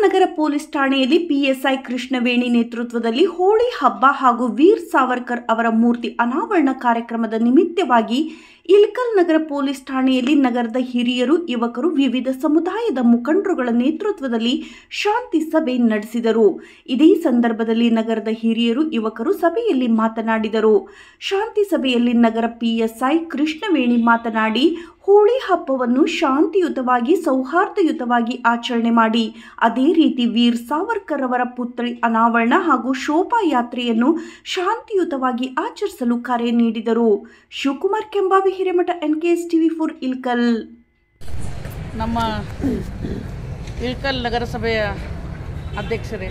ನಗರ police ಠಾಣೆಯಲ್ಲಿ PSI Krishnaveni ನೇತೃತ್ವದಲ್ಲಿ ಹೋಳಿ ಹಬ್ಬ ಹಾಗೂ ವೀರ್ ಸಾವರ್ಕರ್ ಅವರ ಮೂರ್ತಿ ಅನಾವರಣ ಕಾರ್ಯಕ್ರಮದ ನಿಮಿತ್ತವಾಗಿ ಇಲ್ಕಲ್ ನಗರ ಪೊಲೀಸ್ ಠಾಣೆಯಲ್ಲಿ ನಗರದ ಹಿರಿಯರು ಯುವಕರು ವಿವಿಧ ಸಮುದಾಯದ ಮುಖಂಡರುಗಳ ನೇತೃತ್ವದಲ್ಲಿ ಶಾಂತಿ ಸಭೆ ನಡೆಸಿದರು ಇದೇ ಸಂದರ್ಭದಲ್ಲಿ ನಗರದ ಹಿರಿಯರು ಯುವಕರು ಸಭೆಯಲ್ಲಿ ಮಾತನಾಡಿದರು ಶಾಂತಿ ಸಭೆಯಲ್ಲಿ ನಗರ ಪಿಎಸ್ಐ ಕೃಷ್ಣವೇಣಿ ಮಾತನಾಡಿ ಹೋಳಿ ಹಬ್ಬವನ್ನು ಶಾಂತಿಯುತವಾಗಿ ಸೌಹಾರ್ದಯುತವಾಗಿ ಆಚರಣೆ ಮಾಡಿ ಅದೇ ರೀತಿ ವೀರ್ ಸಾವರ್ಕರ್ ಅವರ ಪುತ್ರಿ ಅನಾವರಣ ಹಾಗೂ ಶೋಭಾಯಾತ್ರೆಯನ್ನು ಶಾಂತಿಯುತವಾಗಿ ಆಚರಿಸಲು ಕರೆ ನೀಡಿದರು Shivakumar Kembavi Hiremath N K S TV four Ilkal ನಮ್ಮ ಇಳ್ಕಲ್ ನಗರಸಭೆಯ ಅಧ್ಯಕ್ಷರೇ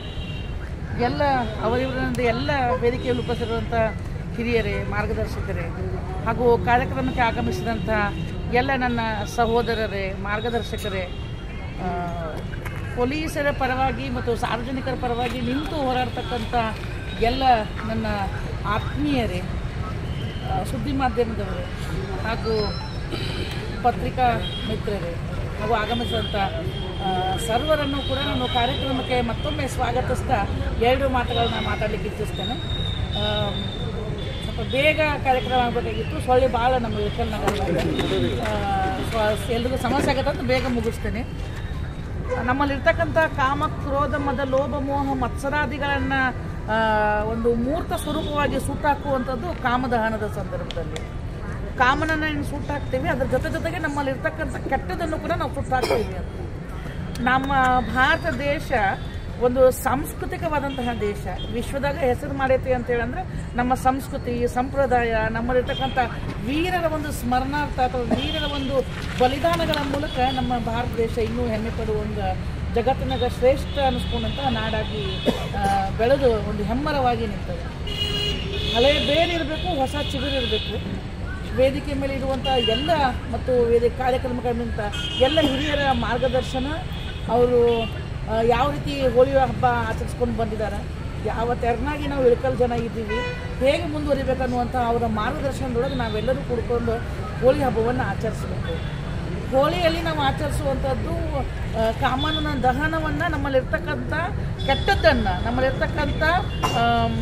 ಎಲ್ಲ ಅವರಿವರಿಂದ ಎಲ್ಲ ವೇದಿಕೆಯಲ್ಲಿ ಉಪಸ್ಥಿತಿರುವಂಥ ಹಿರಿಯರೇ ಮಾರ್ಗದರ್ಶಕರೇ ಹಾಗೂ ಕಾರ್ಯಕ್ರಮಕ್ಕೆ ಆಗಮಿಸಿದಂಥ ಎಲ್ಲ ನನ್ನ ಸಹೋದರರೇ ಮಾರ್ಗದರ್ಶಕರೇ ಆ, ಪೊಲೀಸರ ಪರವಾಗಿ ಮತ್ತು ಸಾರ್ವಜನಿಕರ ಪರವಾಗಿ ನಿಂತು ಹೋರಾಡ್ತಕ್ಕಂಥ ಎಲ್ಲ ನನ್ನ ಆತ್ಮೀಯರೇ ಆ, ಸುದ್ದಿ ಮಾಧ್ಯಮದವರು ಹಾಗೂ ಪತ್ರಿಕಾ ಮಿತ್ರರೇ ಹಾಗೂ ಆಗಮಿಸಿದಂಥ ಆ, ಸರ್ವರನ್ನು ಕೂಡ ನಾನು ಕಾರ್ಯಕ್ರಮಕ್ಕೆ ಮತ್ತೊಮ್ಮೆ ಸ್ವಾಗತಿಸ್ತಾ ಎರಡು ಮಾತುಗಳನ್ನ ಮಾತಾಡಲಿಕ್ಕೆ ಇಚ್ಛಿಸ್ತೇನೆ ಆ, ಸ್ವಲ್ಪ ಬೇಗ ಕಾರ್ಯಕ್ರಮ ಆಗಬೇಕಾಗಿತ್ತು ಸೊಳ್ಳೆ ಭಾಳ ನಮ್ಮ ವಿಠಲ್ ನಗರದಲ್ಲಿ ಆ, ಸ್ವ- ಎಲ್ರಿಗೂ ಸಮಸ್ಯೆ ಆಗತ್ತೆ ಅಂತ ಬೇಗ ಮುಗಿಸ್ತೇನೆ ನಮ್ಮಲ್ಲಿರ್ತಕ್ಕಂಥ ಕಾಮ ಕ್ರೋಧ ಮದ ಲೋಭ ಮೋಹ ಮತ್ಸರಾದಿಗಳನ್ನು ಒಂದು ಮೂರ್ತ ಸ್ವರೂಪವಾಗಿ ಸುಟ್ಟಾಕುವಂಥದ್ದು ಕಾಮದಹನದ ಸಂದರ್ಭದಲ್ಲಿ ಕಾಮನನ್ನು ಏನು ಸುಟ್ಟಾಕ್ತೀವಿ ಅದ್ರ ಜೊತೆ ಜೊತೆಗೆ ನಮ್ಮಲ್ಲಿರ್ತಕ್ಕಂಥ ಕೆಟ್ಟದನ್ನು ಕೂಡ ನಾವು ಸುಟ್ಟಾಕ್ತೀವಿ ಅಂತ ನಮ್ಮ ಭಾರತ ದೇಶ ಒಂದು ಸಾಂಸ್ಕೃತಿಕವಾದಂತಹ ದೇಶ ವಿಶ್ವದಾಗ ಹೆಸರು ಮಾಡೈತಿ ಅಂತ ಹೇಳಂದ್ರೆ ನಮ್ಮ ಸಂಸ್ಕೃತಿ ಸಂಪ್ರದಾಯ ನಮ್ಮಲ್ಲಿರ್ತಕ್ಕಂಥ ವೀರರ ಒಂದು ಸ್ಮರಣಾರ್ಥ ಅಥವಾ ವೀರರ ಒಂದು ಬಲಿದಾನಗಳ ಮೂಲಕ ನಮ್ಮ ಭಾರತ ದೇಶ ಇನ್ನೂ ಹೆಮ್ಮೆ ಪಡುವಂಗ ಜಗತ್ತಿನಾಗ ಶ್ರೇಷ್ಠ ಅನ್ನಿಸ್ಕೊಂಡಂತಹ ನಾಡಾಗಿ ಆ, ಬೆಳೆದು ಒಂದು ಹೆಮ್ಮರವಾಗಿ ನಿಂತದೆ ಹಳೆ ಬೇರಿರಬೇಕು ಹೊಸ ಚಿಗುರಿರಬೇಕು ವೇದಿಕೆ ಮೇಲೆ ಇರುವಂಥ ಎಲ್ಲ ಮತ್ತು ವೇದಿಕೆ ಕಾರ್ಯಕ್ರಮಗಳ ನಿಂತ ಎಲ್ಲ ಹಿರಿಯರ ಮಾರ್ಗದರ್ಶನ ಅವರು ಆ, ಯಾವ ರೀತಿ ಹೋಳಿ ಹಬ್ಬ ಆಚರಿಸ್ಕೊಂಡು ಬಂದಿದ್ದಾರೆ ಯಾವ ತೆರನಾಗಿ ನಾವು ಇಳ್ಕಲ್ ಜನ ಇದ್ದೀವಿ ಹೇಗೆ ಮುಂದುವರಿಬೇಕನ್ನುವಂಥ ಅವರ ಮಾರ್ಗದರ್ಶನದೊಳಗೆ ನಾವೆಲ್ಲರೂ ಕೂಡ್ಕೊಂಡು ಹೋಳಿ ಹಬ್ಬವನ್ನು ಆಚರಿಸಬೇಕು ಹೋಳಿಯಲ್ಲಿ ನಾವು ಆಚರಿಸುವಂಥದ್ದು ಆ, ಕಾಮನನ ದಹನವನ್ನು ನಮ್ಮಲ್ಲಿರ್ತಕ್ಕಂಥ ಕೆಟ್ಟದ್ದನ್ನು ನಮ್ಮಲ್ಲಿರ್ತಕ್ಕಂಥ ಆಮ್,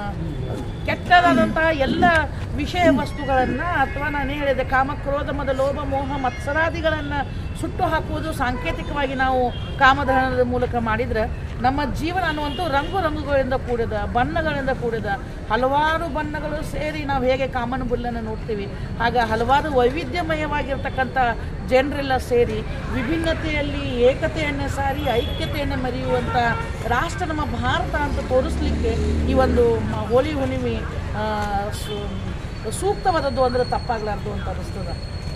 ಕೆಟ್ಟದಾದಂತಹ ಎಲ್ಲ ವಿಷಯ ವಸ್ತುಗಳನ್ನು ಅಥವಾ ನಾನು ಹೇಳಿದೆ ಕಾಮ ಕ್ರೋಧ ಮದ ಲೋಭ ಮೋಹ ಮತ್ಸರಾದಿಗಳನ್ನು ಸುಟ್ಟು ಹಾಕುವುದು ಸಾಂಕೇತಿಕವಾಗಿ ನಾವು ಕಾಮದಹನದ ಮೂಲಕ ಮಾಡಿದರೆ ನಮ್ಮ ಜೀವನ ಅನ್ನುವಂಥ ರಂಗು ರಂಗುಗಳಿಂದ ಕೂಡಿದ ಬಣ್ಣಗಳಿಂದ ಕೂಡಿದ ಹಲವಾರು ಬಣ್ಣಗಳು ಸೇರಿ ನಾವು ಹೇಗೆ ಕಾಮನ ಬುಲ್ಲನ್ನು ನೋಡ್ತೀವಿ ಆಗ ಹಲವಾರು ವೈವಿಧ್ಯಮಯವಾಗಿರ್ತಕ್ಕಂಥ ಜನರೆಲ್ಲ ಸೇರಿ ವಿಭಿನ್ನತೆಯಲ್ಲಿ ಏಕತೆಯನ್ನು ಸಾರಿ ಐಕ್ಯತೆಯನ್ನು ಮೆರೆಯುವಂಥ ರಾಷ್ಟ್ರ ನಮ್ಮ ಭಾರತ ಅಂತ ತೋರಿಸ್ಲಿಕ್ಕೆ ಈ ಒಂದು ಮ- ಹೋಳಿ ಹುಣ್ಣಿಮೆ ಆ, ಸು- ಸೂಕ್ತವಾದದ್ದು ಅಂದರೆ ತಪ್ಪಾಗಲಾರ್ದು ಅಂತ ಅನಿಸ್ತದೆ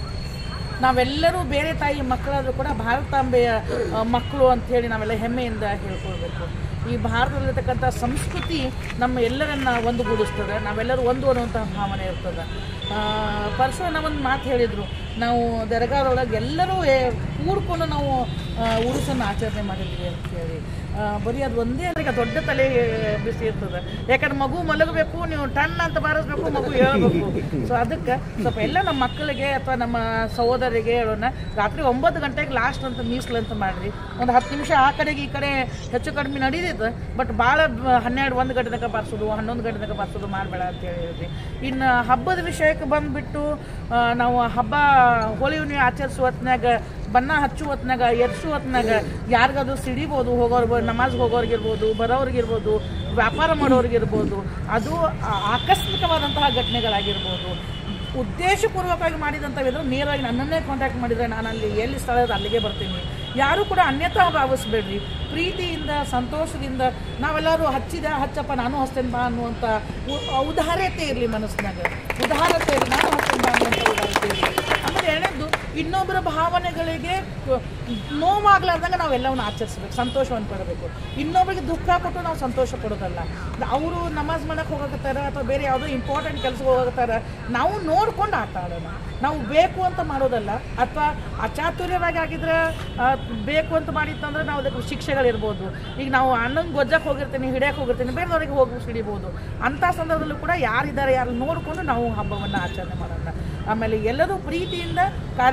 ನಾವೆಲ್ಲರೂ ಬೇರೆ ತಾಯಿ ಮಕ್ಕಳಾದರೂ ಕೂಡ ಭಾರತಾಂಬೆಯ ಆ, ಮಕ್ಕಳು ಅಂಥೇಳಿ ನಾವೆಲ್ಲ ಹೆಮ್ಮೆಯಿಂದ ಹೇಳ್ಕೊಳ್ಬೇಕು ಈ ಭಾರತದಲ್ಲಿರ್ತಕ್ಕಂಥ ಸಂಸ್ಕೃತಿ ನಮ್ಮ ಎಲ್ಲರನ್ನ ಒಂದುಗೂಡಿಸ್ತದೆ ನಾವೆಲ್ಲರೂ ಒಂದು ಅನ್ನುವಂಥ ಭಾವನೆ ಇರ್ತದೆ ಆ, ಪರಶುರಾಮ ಒಂದು ಮಾತು ಹೇಳಿದರು ನಾವು ದರ್ಗಾದೊಳಗೆ ಎಲ್ಲರೂ ಏ- ಕೂಡ್ಕೊಂಡು ನಾವು ಆ, ಉರುಸನ್ನು ಆಚರಣೆ ಮಾಡಿದ್ವಿ ಅಂತೇಳಿ ಆ, ಬರೀ ಅದು ಒಂದೇ ಅದಕ್ಕೆ ದೊಡ್ಡ ತಲೆ ಬಿಸಿ ಇರ್ತದೆ ಯಾಕಂದ್ರೆ ಮಗು ಮಲಗಬೇಕು ನೀವು ಟನ್ ಅಂತ ಬಾರಿಸ್ಬೇಕು ಮಗು ಹೇಳ್ಬೇಕು ಸೊ ಅದಕ್ಕೆ ಸ್ವಲ್ಪ ಎಲ್ಲ ನಮ್ಮ ಮಕ್ಕಳಿಗೆ ಅಥವಾ ನಮ್ಮ ಸಹೋದರಿಗೆ ಹೇಳೋಣ ರಾತ್ರಿ ಒಂಬತ್ತು ಗಂಟೆಗೆ ಲಾಸ್ಟ್ ಅಂತ ಮೀಸಲು ಅಂತ ಮಾಡಿರಿ ಒಂದು ಹತ್ತು ನಿಮಿಷ ಆ ಕಡೆಗೆ ಈ ಕಡೆ ಹೆಚ್ಚು ಕಡಿಮೆ ನಡೀತೈತೆ ಬಟ್ ಭಾಳ ಹನ್ನೆರಡು ಒಂದು ಗಂಟೆ ತನಕ ಬಾರಿಸೋದು ಹನ್ನೊಂದು ಗಂಟೆ ತನಕ ಬಾರಿಸೋದು ಮಾಡಬೇಡ ಅಂತ ಹೇಳಿದ್ರಿ ಇನ್ನು ಹಬ್ಬದ ವಿಷಯಕ್ಕೆ ಬಂದುಬಿಟ್ಟು ನಾವು ಹಬ್ಬ ಹೋಳಿ ಹುಣ್ಣಿಮೆ ಆಚರಿಸುವ ಹೊತ್ನ್ಯಾಗ ಬಣ್ಣ ಹಚ್ಚುವ ಹೊತ್ನಾಗ ಎರ್ಸು ಹೊತ್ನಾಗ ಯಾರಿಗಾದ್ರೂ ಸಿಡಿಬೋದು ಹೋಗೋರು ನಮಾಜ್ ಹೋಗೋರ್ಗಿರ್ಬೋದು ಬರೋರ್ಗಿರ್ಬೋದು ವ್ಯಾಪಾರ ಮಾಡೋರ್ಗಿರ್ಬೋದು ಅದು ಆ- ಆಕಸ್ಮಿಕವಾದಂತಹ ಘಟನೆಗಳಾಗಿರ್ಬೋದು ಉದ್ದೇಶಪೂರ್ವಕವಾಗಿ ಮಾಡಿದಂಥವಿದ್ರೆ ನೇರವಾಗಿ ನನ್ನನ್ನೇ ಕಾಂಟ್ಯಾಕ್ಟ್ ಮಾಡಿದರೆ ನಾನು ಅಲ್ಲಿ ಎಲ್ಲಿ ಸ್ಥಳ ಇದೆ ಅಲ್ಲಿಗೆ ಬರ್ತೀನಿ ಯಾರೂ ಕೂಡ ಅನ್ಯತಾ ಭಾವಿಸ್ಬೇಡ್ರಿ ಪ್ರೀತಿಯಿಂದ ಸಂತೋಷದಿಂದ ನಾವೆಲ್ಲರೂ ಹಚ್ಚಿದ ಹಚ್ಚಪ್ಪ ನಾನು ಹಚ್ತೇನೆ ಬಾ ಅನ್ನುವಂಥ ಉ- ಔದಾರ್ಯತೆ ಇರಲಿ ಮನಸ್ಸಿನಾಗ ಉದಾರತೆ ಇರಲಿ ನಾನು ಹಚ್ತೇನೆ ಬಾ ಅನ್ನುವಂಥ ಉದಾರತೆ ಇರಲಿ ಆಮೇಲೆ ಎರಡನೇದು ಇನ್ನೊಬ್ಬರ ಭಾವನೆಗಳಿಗೆ ಕ- ನೋವಾಗ್ಲಾರ್ದಂಗೆ ನಾವೆಲ್ಲವನ್ನು ಆಚರಿಸ್ಬೇಕು ಸಂತೋಷವನ್ನು ಪಡಬೇಕು ಇನ್ನೊಬ್ಬರಿಗೆ ದುಃಖ ಕೊಟ್ಟು ನಾವು ಸಂತೋಷ ಪಡೋದಲ್ಲ ಅವರು ನಮಾಜ್ ಮಾಡಕ್ಕೆ ಹೋಗಕತ್ತಾರ ಅಥವಾ ಬೇರೆ ಯಾವುದೋ ಇಂಪಾರ್ಟೆಂಟ್ ಕೆಲಸಕ್ಕೆ ಹೋಗತ್ತಾರ ನಾವು ನೋಡ್ಕೊಂಡು ಆಟ ಆಡೋಣ ನಾವು ಬೇಕು ಅಂತ ಮಾಡೋದಲ್ಲ ಅಥವಾ ಅಚಾತುರ್ಯವಾಗಿ ಆಗಿದ್ರೆ ಆ, ಬೇಕು ಅಂತ ಮಾಡಿತ್ತಂದ್ರೆ ನಾವು ಅದಕ್ಕೆ ಶಿಕ್ಷೆಗಳಿರ್ಬೋದು ಈಗ ನಾವು ಅಣ್ಣನ ಗೊಜ್ಜಕ್ಕೆ ಹೋಗಿರ್ತೀನಿ ಹಿಡಿಯಕ್ಕೆ ಹೋಗಿರ್ತೀನಿ ಬೇರೆದವರಿಗೆ ಹೋಗಿ ಹಿಡಿಬೋದು ಅಂಥ ಸಂದರ್ಭದಲ್ಲೂ ಕೂಡ ಯಾರಿದ್ದಾರೆ ಯಾರು ನೋಡಿಕೊಂಡು ನಾವು ಹಬ್ಬವನ್ನು ಆಚರಣೆ ಮಾಡೋಣ ಆಮೇಲೆ ಎಲ್ಲರೂ ಪ್ರೀತಿಯಿಂದ ಕಾರ್ಯಕ್ರಮ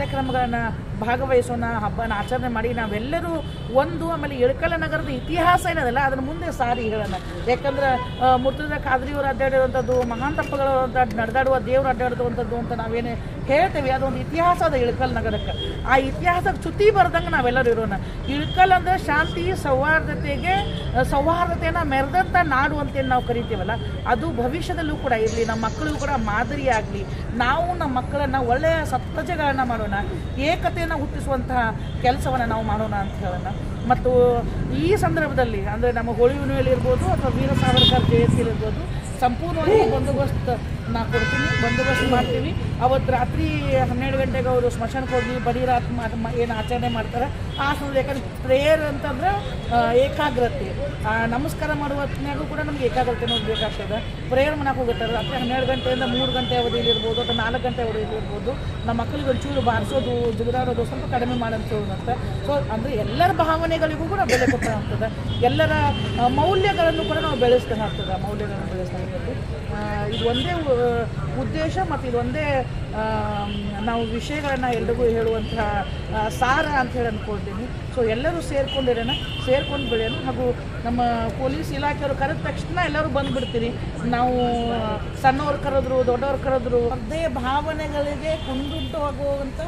ಕಾರ್ಯಕ್ರಮಗಳನ್ನು ಭಾಗವಹಿಸೋಣ ಹಬ್ಬನ ಆಚರಣೆ ಮಾಡಿ ನಾವೆಲ್ಲರೂ ಒಂದು ಆಮೇಲೆ ಇಳಕಲ ನಗರದ ಇತಿಹಾಸ ಏನದಲ್ಲ ಅದನ್ನು ಮುಂದೆ ಸಾರಿ ಹೇಳೋಣ ಯಾಕಂದ್ರೆ ಮುರ್ತುದ ಖಾದ್ರಿಯವರು ಅಡ್ಡಾಡಿರುವಂಥದ್ದು ಮಹಾಂತಪ್ಪಗಳು ಅಂತ ನಡೆದಾಡುವ ದೇವರು ಅಡ್ಡಾಡುವಂಥದ್ದು ಅಂತ ನಾವೇನು ಹೇಳ್ತೇವೆ ಅದೊಂದು ಇತಿಹಾಸ ಅದ ಇಳಕಲ್ ನಗರಕ್ಕೆ ಆ ಇತಿಹಾಸಕ್ಕೆ ಚ್ಯುತಿ ಬರ್ದಂಗೆ ನಾವೆಲ್ಲರೂ ಇರೋಣ ಇಳಕಲ್ ಅಂದರೆ ಶಾಂತಿ ಸೌಹಾರ್ದತೆಗೆ ಆ, ಸೌಹಾರ್ದತೆಯನ್ನು ಮೆರೆದಂಥ ನಾಡು ಅಂತೇನು ನಾವು ಕರಿತೀವಲ್ಲ ಅದು ಭವಿಷ್ಯದಲ್ಲೂ ಕೂಡ ಇರಲಿ ನಮ್ಮ ಮಕ್ಕಳಿಗೂ ಕೂಡ ಮಾದರಿಯಾಗಲಿ ನಾವು ನಮ್ಮ ಮಕ್ಕಳನ್ನು ಒಳ್ಳೆಯ ಸತ್ಸಜಗಳನ್ನು ಮಾಡೋಣ ಏಕತೆಯನ್ನು ಹುಟ್ಟಿಸುವಂತಹ ಕೆಲಸವನ್ನು ನಾವು ಮಾಡೋಣ ಅಂತ ಹೇಳೋಣ ಮತ್ತು ಈ ಸಂದರ್ಭದಲ್ಲಿ ಅಂದರೆ ನಮ್ಮ ಹೋಳಿ ಹುಣ್ಣಿಮೆಯಲ್ಲಿ ಇರ್ಬೋದು ಅಥವಾ ವೀರ ಸಾವರ್ಕರ್ ಜಯಂತಿಯಲ್ಲಿ ಇರ್ಬೋದು ಸಂಪೂರ್ಣವಾಗಿ ಬಂದೋಬಸ್ತ್ ನಾ ಕೊಡ್ತೀನಿ ಬಂದೋಬಸ್ತ್ ಮಾಡ್ತೀವಿ ಅವತ್ತು ರಾತ್ರಿ ಹನ್ನೆರಡು ಗಂಟೆಗೆ ಅವರು ಸ್ಮಶಾನಕ್ಕೆ ಹೋಗಿ ಬರೀ ರಾತ್ ಏನು ಆಚರಣೆ ಮಾಡ್ತಾರೆ ಆ ಸಮಯದಲ್ಲಿ ಯಾಕಂದ್ರೆ ಪ್ರೇಯರ್ ಅಂತಂದ್ರೆ ಆ, ಏಕಾಗ್ರತೆ ಆ, ನಮಸ್ಕಾರ ಮಾಡುವ ಹೊತ್ನ್ಯಾಗೂ ಕೂಡ ನಮ್ಗೆ ಏಕಾಗ್ರತೆ ಬೇಕಾಗ್ತದೆ ಪ್ರೇಯರ್ ಮಾಡಕ್ಕೆ ಹೋಗುತ್ತಾರೆ ರಾತ್ರಿ ಹನ್ನೆರಡು ಗಂಟೆಯಿಂದ ಮೂರು ಗಂಟೆ ಅವಧಿಯಲ್ಲಿ ಇರ್ಬೋದು ಅಥವಾ ನಾಲ್ಕು ಗಂಟೆ ಅವಧಿಯಲ್ಲಿ ಇರ್ಬೋದು ನಮ್ಮ ಮಕ್ಕಳಿಗೆ ಒಂಚೂರು ಬಾರಿಸೋದು ಜಿಗಿದಾಡೋದು ಸ್ವಲ್ಪ ಕಡಿಮೆ ಮಾಡಂತ ಹೇಳುವಂತೆ ಸೊ ಅಂದರೆ ಎಲ್ಲರ ಭಾವನೆಗಳಿಗೂ ಕೂಡ ಬೆಲೆ ಕೊಟ್ಟ ಆಗ್ತದೆ ಎಲ್ಲರ ಆ, ಮೌಲ್ಯಗಳನ್ನು ಕೂಡ ನಾವು ಬೆಳೆಸ್ತಾ ಆಗ್ತದೆ ಆ ಮೌಲ್ಯಗಳನ್ನು ಬೆಳೆಸ್ತಾ ಇರ್ಬೇಕು ಆ, ಇದು ಒಂದೇ ಉ- ಉದ್ದೇಶ ಮತ್ತು ಇದು ಒಂದೇ ಆ, ನಾವು ವಿಷಯಗಳನ್ನು ಎಲ್ರಿಗೂ ಹೇಳುವಂತಹ ಆ, ಸಾರ ಅಂತ ಹೇಳಿ ಅಂದ್ಕೊಳ್ತೀನಿ ಸೊ ಎಲ್ಲರೂ ಸೇರ್ಕೊಂಡಿರೋಣ ಸೇರ್ಕೊಂಡು ಬೆಳೆಯೋಣ ಹಾಗೂ ನಮ್ಮ ಪೊಲೀಸ್ ಇಲಾಖೆಯವರು ಕರೆದ ತಕ್ಷಣ ಎಲ್ಲರೂ ಬಂದುಬಿಡ್ತೀರಿ ನಾವು ಸಣ್ಣವ್ರು ಕರೆದ್ರು ದೊಡ್ಡವ್ರು ಕರೆದ್ರು ಅದೇ ಭಾವನೆಗಳಿಗೆ ಕುಂದುಂಟು ಆಗುವಂಥ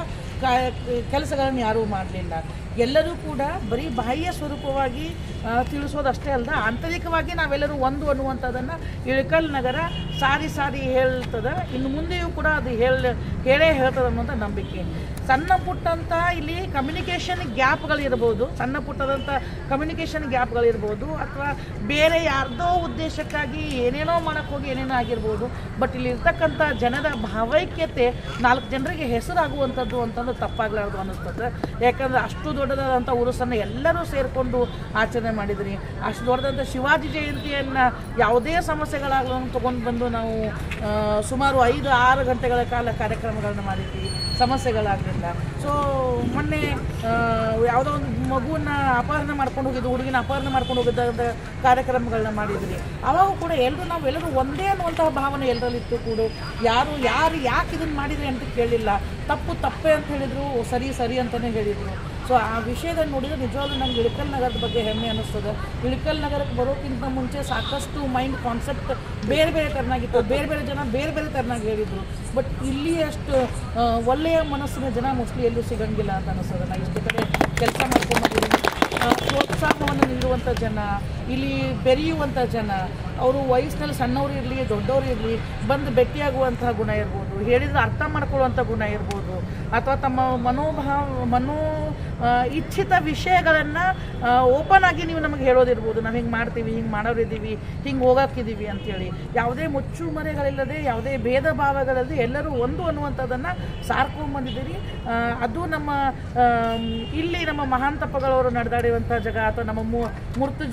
ಕೆಲಸಗಳನ್ನು ಯಾರೂ ಮಾಡಲಿಲ್ಲ ಎಲ್ಲರೂ ಕೂಡ ಬರೀ ಬಾಹ್ಯ ಸ್ವರೂಪವಾಗಿ ಆ, ತಿಳಿಸೋದಷ್ಟೇ ಅಲ್ಲದ ಆಂತರಿಕವಾಗಿ ನಾವೆಲ್ಲರೂ ಒಂದು ಅನ್ನುವಂಥದ್ದನ್ನು ಇಳಕಲ್ ನಗರ ಸಾರಿ ಸಾರಿ ಹೇಳ್ತದೆ ಇನ್ನು ಮುಂದೆಯೂ ಕೂಡ ಅದು ಹೇಳ ಹೇಳೇ ಹೇಳ್ತದೆ ಅನ್ನುವಂಥ ನಂಬಿಕೆ ಸಣ್ಣ ಪುಟ್ಟಂಥ ಇಲ್ಲಿ ಕಮ್ಯುನಿಕೇಷನ್ ಗ್ಯಾಪ್ಗಳಿರ್ಬೋದು ಸಣ್ಣ ಪುಟ್ಟದಂಥ ಕಮ್ಯುನಿಕೇಷನ್ ಗ್ಯಾಪ್ಗಳಿರ್ಬೋದು ಅಥವಾ ಬೇರೆ ಯಾರ್ದೋ ಉದ್ದೇಶಕ್ಕಾಗಿ ಏನೇನೋ ಮಾಡಕ್ಕೆ ಹೋಗಿ ಏನೇನೋ ಆಗಿರ್ಬೋದು ಬಟ್ ಇಲ್ಲಿ ಇರ್ತಕ್ಕಂಥ ಜನರ ಭಾವೈಕ್ಯತೆ ನಾಲ್ಕು ಜನರಿಗೆ ಹೆಸರಾಗುವಂಥದ್ದು ಅಂತಂದು ತಪ್ಪಾಗಲಾರ್ದು ಅನ್ನಿಸ್ತದೆ ಯಾಕಂದ್ರೆ ಅಷ್ಟು ದೊಡ್ಡದಾದಂಥ ಉರುಸನ್ನು ಎಲ್ಲರೂ ಸೇರಿಕೊಂಡು ಆಚರಣೆ ಮಾಡಿದ್ರಿ ಅಷ್ಟು ದೊಡ್ಡದಂಥ ಶಿವಾಜಿ ಜಯಂತಿಯನ್ನು ಯಾವುದೇ ಸಮಸ್ಯೆಗಳಾಗಲನ್ನು ತೊಗೊಂಡು ಬಂದು ನಾವು ಆ, ಸುಮಾರು ಐದು ಆರು ಗಂಟೆಗಳ ಕಾಲ ಕಾರ್ಯಕ್ರಮಗಳನ್ನ ಮಾಡಿದ್ವಿ ಸಮಸ್ಯೆಗಳಾಗಲಿಲ್ಲ ಸೊ ಮೊನ್ನೆ ಆ, ಯಾವುದೋ ಒಂದು ಮಗುವನ್ನ ಅಪಹರಣ ಮಾಡ್ಕೊಂಡು ಹೋಗಿದ್ದು ಹುಡುಗಿನ ಅಪಹರಣ ಮಾಡ್ಕೊಂಡು ಹೋಗಿದ್ದ ಕಾರ್ಯಕ್ರಮಗಳನ್ನ ಮಾಡಿದ್ರಿ ಅವಾಗ ಕೂಡ ಎಲ್ಲರೂ ನಾವು ಎಲ್ಲರೂ ಒಂದೇ ಅನ್ನುವಂತಹ ಭಾವನೆ ಎಲ್ಲರಲ್ಲಿತ್ತು ಕೂಡ ಯಾರು ಯಾರು ಯಾಕೆ ಇದನ್ನು ಮಾಡಿದ್ರಿ ಅಂತ ಕೇಳಿಲ್ಲ ತಪ್ಪು ತಪ್ಪೆ ಅಂತ ಹೇಳಿದ್ರು ಸರಿ ಸರಿ ಅಂತಲೇ ಹೇಳಿದರು ಸೊ ಆ ವಿಷಯದಲ್ಲಿ ನೋಡಿದ್ರೆ ನಿಜವಾಗ್ಲೂ ನಂಗೆ ಇಳಕಲ್ ನಗರದ ಬಗ್ಗೆ ಹೆಮ್ಮೆ ಅನ್ನಿಸ್ತದೆ ಇಳಕಲ್ ನಗರಕ್ಕೆ ಬರೋಕ್ಕಿಂತ ಮುಂಚೆ ಸಾಕಷ್ಟು ಮೈಂಡ್ ಕಾನ್ಸೆಪ್ಟ್ ಬೇರೆ ಬೇರೆ ಥರನಾಗಿತ್ತು ಬೇರೆ ಬೇರೆ ಜನ ಬೇರೆ ಬೇರೆ ಥರನಾಗಿ ಹೇಳಿದರು ಬಟ್ ಇಲ್ಲಿ ಅಷ್ಟು ಆ, ಒಳ್ಳೆಯ ಮನಸ್ಸಿನ ಜನ ಮೋಸ್ಟ್ಲಿ ಎಲ್ಲೂ ಸಿಗಂಗಿಲ್ಲ ಅಂತ ಅನಿಸ್ತದೆ ನಾನು ಇಷ್ಟು ಕಡೆ ಕೆಲಸ ಮಾಡ್ಕೊಂಡು ಬಂದಿದ್ದೀನಿ ಆ, ಪ್ರೋತ್ಸಾಹವನ್ನು ನೀಡುವಂಥ ಜನ ಇಲ್ಲಿ ಬೆರೆಯುವಂಥ ಜನ ಅವರು ವಯಸ್ಸಿನಲ್ಲಿ ಸಣ್ಣವರು ಇರಲಿ ದೊಡ್ಡವರು ಇರಲಿ ಬಂದು ಭೇಟಿಯಾಗುವಂತಹ ಗುಣ ಇರ್ಬೋದು ಹೇಳಿದ್ರೆ ಅರ್ಥ ಮಾಡ್ಕೊಳ್ಳುವಂಥ ಗುಣ ಇರ್ಬೋದು ಅಥವಾ ತಮ್ಮ ಮನೋಭಾವ ಮನೋ ಆ, ಇಚ್ಛಿತ ವಿಷಯಗಳನ್ನು ಓಪನ್ ಆಗಿ ನೀವು ನಮಗೆ ಹೇಳೋದಿರ್ಬೋದು ನಾವು ಹಿಂಗೆ ಮಾಡ್ತೀವಿ ಹಿಂಗೆ ಮಾಡೋರಿದ್ದೀವಿ ಹಿಂಗೆ ಹೋಗೋಕ್ಕಿದ್ದೀವಿ ಅಂಥೇಳಿ ಯಾವುದೇ ಮುಚ್ಚು ಮರೆಗಳಿಲ್ಲದೆ ಯಾವುದೇ ಭೇದ ಭಾವಗಳಿಲ್ಲದೆ ಎಲ್ಲರೂ ಒಂದು ಅನ್ನುವಂಥದ್ದನ್ನು ಸಾರ್ಕೊಂಡ್ಬಂದಿದ್ದೀರಿ ಆ, ಅದು ನಮ್ಮ ಆಮ್, ಇಲ್ಲಿ ನಮ್ಮ ಮಹಾಂತಪ್ಪಗಳವರು ನಡೆದಾಡಿರುವಂಥ ಜಾಗ ಅಥವಾ ನಮ್ಮ ಮು ಮುರ್ತುಜ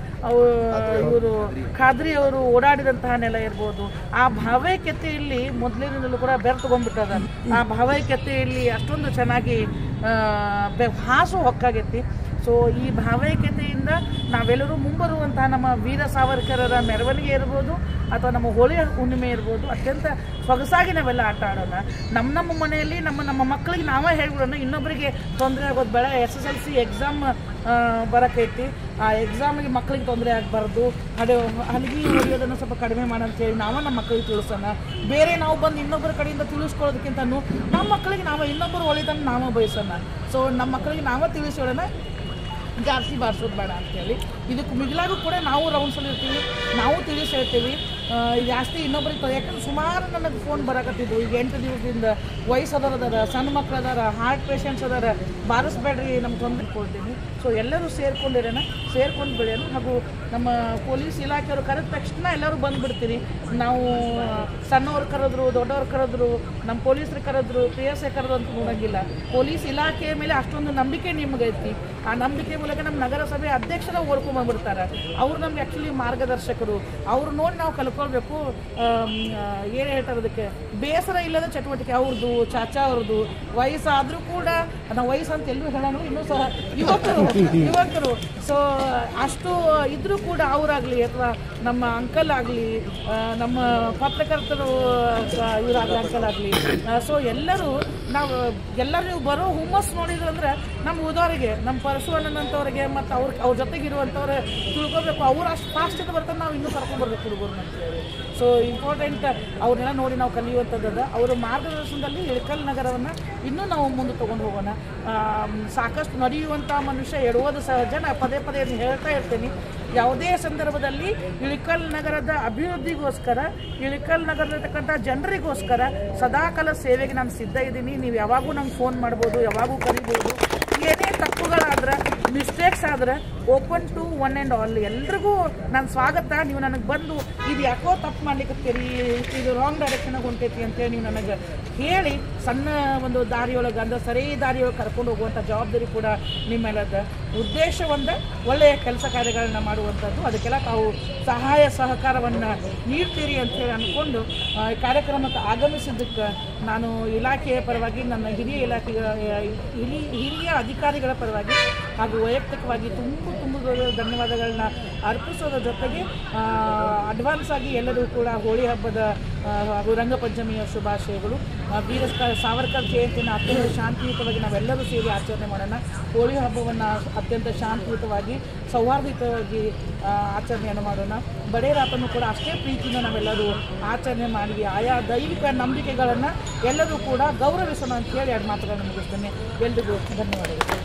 ಇವರು ಖಾದ್ರಿ ಅವರು ಓಡಾಡಿದಂತಹ ನೆಲ ಇರ್ಬೋದು ಆ ಭಾವೈಕ್ಯತೆ ಇಲ್ಲಿ ಮೊದಲಿನಿಂದಲೂ ಕೂಡ ಬೆರ್ತಗೊಂಡ್ಬಿಟ್ಟದ ಆ ಭಾವೈಕ್ಯತೆ ಇಲ್ಲಿ ಅಷ್ಟೊಂದು ಚೆನ್ನಾಗಿ ಆ, ಬೆ- ಹಾಸು ಹೊಕ್ಕಾಗೈತಿ ಸೊ ಈ ಭಾವೈಕ್ಯತೆಯಿಂದ ನಾವೆಲ್ಲರೂ ಮುಂಬರುವಂತಹ ನಮ್ಮ ವೀರ ಸಾವರ್ಕರರ ಮೆರವಣಿಗೆ ಇರ್ಬೋದು ಅಥವಾ ನಮ್ಮ ಹೋಳಿ ಹುಣ್ಣಿಮೆ ಇರ್ಬೋದು ಅತ್ಯಂತ ಸೊಗಸಾಗಿ ನಾವೆಲ್ಲ ಆಟ ಆಡೋಣ ನಮ್ಮ ನಮ್ಮ ಮನೆಯಲ್ಲಿ ನಮ್ಮ ನಮ್ಮ ಮಕ್ಕಳಿಗೆ ನಾವೇ ಹೇಳ್ಬಿಡೋಣ ಇನ್ನೊಬ್ಬರಿಗೆ ತೊಂದರೆ ಆಗೋದು ಬೇಡ S S L C exam ಬರಕೈತಿ ಆ ಎಕ್ಸಾಮಿಗೆ ಮಕ್ಕಳಿಗೆ ತೊಂದರೆ ಆಗಬಾರ್ದು ಅದೇ ಹಲಗಿ ಹೊಡೆಯೋದನ್ನು ಸ್ವಲ್ಪ ಕಡಿಮೆ ಮಾಡಂತೇಳಿ ನಾವು ನಮ್ಮ ಮಕ್ಕಳಿಗೆ ತಿಳಿಸೋಣ ಬೇರೆ ನಾವು ಬಂದು ಇನ್ನೊಬ್ಬರ ಕಡೆಯಿಂದ ತಿಳಿಸ್ಕೊಳ್ಳೋದಕ್ಕಿಂತನೂ ನಮ್ಮ ಮಕ್ಕಳಿಗೆ ನಾವು ಇನ್ನೊಬ್ಬರು ಒಳಿತನ್ನು ನಾವು ಬಯಸೋಣ ಸೊ ನಮ್ಮ ಮಕ್ಕಳಿಗೆ ನಾವೇ ತಿಳಿಸೋಣ ಜಾಸ್ತಿ ಬಾರಿಸೋದು ಬೇಡ ಅಂತೇಳಿ ಇದಕ್ಕೆ ಮಿಗಿಲಾಗೂ ಕೂಡ ನಾವು ರೌಂಡ್ಸಲ್ಲಿ ಇರ್ತೀವಿ ನಾವು ತಿಳಿಸಿ ಹೇಳ್ತೀವಿ ಆ, ಜಾಸ್ತಿ ಇನ್ನೊಬ್ರಿಗೆ ಯಾಕಂದ್ರೆ ಸುಮಾರು ನನಗೆ ಫೋನ್ ಬರಕತ್ತಿದ್ವು ಈಗ ಎಂಟು ದಿವಸದಿಂದ ವಯಸ್ಸದವ್ರು ಅದಾರ ಸಣ್ಣ ಮಕ್ಳು ಅದಾರ ಹಾರ್ಟ್ ಪೇಷಂಟ್ಸ್ ಅದಾರ ಬಾರಿಸ್ಬೇಡ್ರಿ ನಮ್ಗೆ ತೊಂದರೆ ಕೊಡ್ತೀನಿ ಸೊ ಎಲ್ಲರೂ ಸೇರ್ಕೊಂಡಿರೋಣ ಸೇರ್ಕೊಂಡು ಬೆಳೆಯೋಣ ಹಾಗೂ ನಮ್ಮ ಪೊಲೀಸ್ ಇಲಾಖೆಯವರು ಕರೆದ ತಕ್ಷಣ ಎಲ್ಲರೂ ಬಂದುಬಿಡ್ತೀರಿ ನಾವು ಸಣ್ಣವ್ರು ಕರೆದ್ರು ದೊಡ್ಡವ್ರು ಕರೆದ್ರು ನಮ್ಮ ಪೊಲೀಸರು ಕರೆದ್ರು ಪಿ ಎಸ್ ಐ ಕರೆದು ಅಂತ ನೋಡೋಂಗಿಲ್ಲ ಪೊಲೀಸ್ ಇಲಾಖೆಯ ಮೇಲೆ ಅಷ್ಟೊಂದು ನಂಬಿಕೆ ನಿಮಗೈತಿ ಆ ನಂಬಿಕೆ ಮೂಲಕ ನಮ್ಮ ನಗರಸಭೆ ಅಧ್ಯಕ್ಷರ ಓಡ್ಕೊಂಬಂದ್ಬಿಡ್ತಾರೆ ಅವ್ರು ನಮ್ಗೆ ಆ್ಯಕ್ಚುಲಿ ಮಾರ್ಗದರ್ಶಕರು ಅವ್ರು ನೋಡಿ ನಾವು ಕಲ್ಕೊಳ್ಬೇಕು ಏನು ಹೇಳ್ತಾರೆ ಅದಕ್ಕೆ ಬೇಸರ ಇಲ್ಲದ ಚಟುವಟಿಕೆ ಅವ್ರದ್ದು ಚಾಚಾ ಅವ್ರದ್ದು ವಯಸ್ಸಾದರೂ ಕೂಡ ನಾವು ವಯಸ್ಸು ಅಂತ ಎಲ್ಲರೂ ಹೇಳೋಣ ಇನ್ನೂ ಸಹ ಯುವಕರು ಯುವಕರು ಸೊ ಅಷ್ಟು ಇದ್ರೂ ಕೂಡ ಅವರಾಗಲಿ ಅಥವಾ ನಮ್ಮ ಅಂಕಲ್ ಆಗಲಿ ನಮ್ಮ ಪತ್ರಕರ್ತರು ಇವರಾಗಲಿ ಅಂಕಲ್ ಆಗಲಿ ಸೊ ಎಲ್ಲರೂ ನಾವು ಎಲ್ಲರೂ ನೀವು ಬರೋ ಹುಮ್ಮಸ್ ನೋಡಿದ್ರಂದ್ರೆ ನಮ್ಮ ಉಳಿದವರಿಗೆ ನಮ್ಮ ಪರಶುವಣ್ಣನಂತವ್ರಿಗೆ ಮತ್ತು ಅವ್ರ ಅವ್ರ ಜೊತೆಗಿರುವಂಥವ್ರು ತಿಳ್ಕೊಬೇಕು ಅವ್ರು ಅಷ್ಟು ಫಾಸ್ಟ್ ಇದು ಬರ್ತಾರೆ ನಾವು ಇನ್ನೂ ಕರ್ಕೊಂಡು ಬರ್ಬೇಕು ಹುಡುಗರು ಅಂತೇಳಿ ಸೊ ಇಂಪಾರ್ಟೆಂಟ್ ಅವ್ರನ್ನೆಲ್ಲ ನೋಡಿ ನಾವು ಕಲಿಯುವಂಥದ್ದು ಅವರ ಮಾರ್ಗದರ್ಶನದಲ್ಲಿ ಇಳಕಲ್ ನಗರವನ್ನು ಇನ್ನೂ ನಾವು ಮುಂದೆ ತೊಗೊಂಡು ಹೋಗೋಣ ಆಮ್, ಸಾಕಷ್ಟು ನಡೆಯುವಂಥ ಮನುಷ್ಯ ಎಡುವುದು ಸಹಜ ನಾ ಪದೇ ಪದೇ ಅದನ್ನ ಹೇಳ್ತಾ ಇರ್ತೀನಿ ಯಾವುದೇ ಸಂದರ್ಭದಲ್ಲಿ ಇಳಿಕಲ್ ನಗರದ ಅಭಿವೃದ್ಧಿಗೋಸ್ಕರ ಇಳಿಕಲ್ ನಗರದಲ್ಲಿರ್ತಕ್ಕಂಥ ಜನರಿಗೋಸ್ಕರ ಸದಾಕಾಲ ಸೇವೆಗೆ ನಾನು ಸಿದ್ಧ ಇದ್ದೀನಿ ನೀವು ಯಾವಾಗೂ ನಂಗೆ ಫೋನ್ ಮಾಡ್ಬೋದು ಯಾವಾಗೂ ಕರಿಬೋದು ಏನೇ ತಪ್ಪುಗಳಾದ್ರೆ ಮಿಸ್ಟೇಕ್ಸ್ ಆದ್ರೆ open to one and all ಎಲ್ರಿಗೂ ನಾನು ಸ್ವಾಗತ ನೀವು ನನಗೆ ಬಂದು ಇದು ಯಾಕೋ ತಪ್ಪು ಮಾಡ್ಲಿಕ್ಕತ್ತೀರಿ ಇದು ರಾಂಗ್ ಡೈರೆಕ್ಷನಾಗ ಹೊಂಟೈತಿ ಅಂತೇಳಿ ನೀವು ನನಗೆ ಹೇಳಿ ಸಣ್ಣ ಒಂದು ದಾರಿಯೊಳಗೆ ಅಂದ್ರೆ ಸರಿ ದಾರಿಯೊಳಗೆ ಕರ್ಕೊಂಡು ಹೋಗುವಂಥ ಜವಾಬ್ದಾರಿ ಕೂಡ ನಿಮ್ಮ ಮೇಲದ ಉದ್ದೇಶ ಒಂದು ಒಳ್ಳೆಯ ಕೆಲಸ ಕಾರ್ಯಗಳನ್ನ ಮಾಡುವಂಥದ್ದು ಅದಕ್ಕೆಲ್ಲ ತಾವು ಸಹಾಯ ಸಹಕಾರವನ್ನು ನೀಡ್ತೀರಿ ಅಂತೇಳಿ ಅಂದ್ಕೊಂಡು ಆ, ಈ ಕಾರ್ಯಕ್ರಮಕ್ಕೆ ಆಗಮಿಸಿದ್ದಕ್ಕೆ ನಾನು ಇಲಾಖೆಯ ಪರವಾಗಿ ನನ್ನ ಹಿರಿಯ ಇಲಾಖೆಯ ಹಿರಿ ಹಿರಿಯ ಅಧಿಕಾರಿಗಳ ಪರವಾಗಿ ಹಾಗೂ ವೈಯಕ್ತಿಕವಾಗಿ ತುಂಬ ತುಂಬ ಧನ್ಯವಾದಗಳನ್ನ ಅರ್ಪಿಸೋದ್ರ ಜೊತೆಗೆ ಅಡ್ವಾನ್ಸ್ ಆಗಿ ಎಲ್ಲರೂ ಕೂಡ ಹೋಳಿ ಹಬ್ಬದ ಆ, ಹಾಗೂ ರಂಗಪಂಚಮಿಯ ಶುಭಾಶಯಗಳು ಆ, ವೀರ ಸ- ಸಾವರ್ಕರ್ ಜಯಂತಿಯನ್ನು ಅತ್ಯಂತ ಶಾಂತಿಯುತವಾಗಿ ನಾವೆಲ್ಲರೂ ಸೇರಿ ಆಚರಣೆ ಮಾಡೋಣ ಹೋಳಿ ಹಬ್ಬವನ್ನು ಅತ್ಯಂತ ಶಾಂತಿಯುತವಾಗಿ ಸೌಹಾರ್ದಯುತವಾಗಿ ಆ, ಆಚರಣೆಯನ್ನು ಮಾಡೋಣ ಬಡೇರಾತನ್ನು ಕೂಡ ಅಷ್ಟೇ ಪ್ರೀತಿಯಿಂದ ನಾವೆಲ್ಲರೂ ಆಚರಣೆ ಮಾಡಿ ಆಯಾ ದೈವಿಕ ನಂಬಿಕೆಗಳನ್ನು ಎಲ್ಲರೂ ಕೂಡ ಗೌರವಿಸೋಣ ಅಂತ ಹೇಳಿ ಎರಡು ಮಾತುಗಳನ್ನು ಮುಗಿಸ್ತೇನೆ ಎಲ್ರಿಗೂ ಧನ್ಯವಾದಗಳು